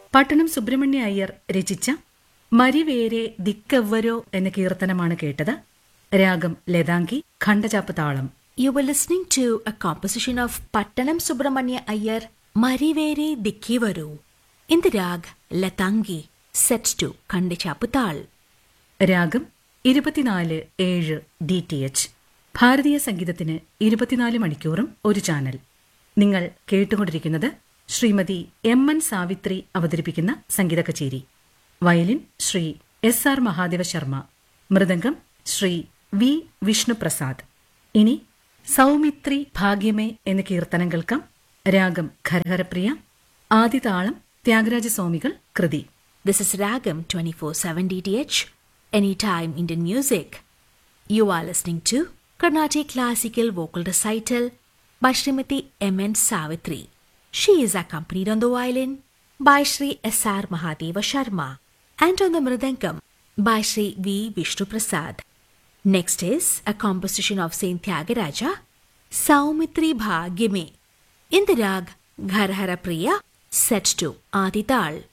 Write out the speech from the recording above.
പട്ടണം സുബ്രഹ്മണ്യ അയ്യർ രചിച്ച മരിവേരെ ദിക്കവ്വരോ എന്ന കീർത്തനമാണ് കേട്ടത് രാഗം ലതാങ്കി ഖണ്ഡചാപ്പ് താളം You were listening to a composition of Pattanam Subramanya Iyer, Marivere Dikkivaru, in the rag Latangi, set to Kandichaputal. രാഗം ഇരുപത്തിനാല് ഏഴ് ഡി ടി എച്ച് ഭാരതീയ സംഗീതത്തിന് ഇരുപത്തിനാല് മണിക്കൂറും ഒരു ചാനൽ നിങ്ങൾ കേട്ടുകൊണ്ടിരിക്കുന്നത് ശ്രീമതി എം എൻ സാവിത്രി അവതരിപ്പിക്കുന്ന സംഗീത കച്ചേരി violin Shri S R Mahadeva Sharma mridangam Shri V Vishnuprasad ഇനി സൗമിത്രി ഭാഗ്യമേ എന്ന കീർത്തനം കേൾക്കാം രാഗം ഖരഹരപ്രിയ ആദിതാളം ത്യാഗരാജസ്വാമികൾ കൃതി This is Ragam 24/7 DTH, anytime Indian music. You are listening to Carnatic Classical Vocal Recital by Srimati M. N. Savitri. She is accompanied on the violin by Sri S. R. Mahadeva Sharma and on the mridangam by Sri V. Vishnu Prasad. Next is a composition of Saint Tyagaraja, Saumitri Bhagime, in the rag Gharhara Priya, set to Adital.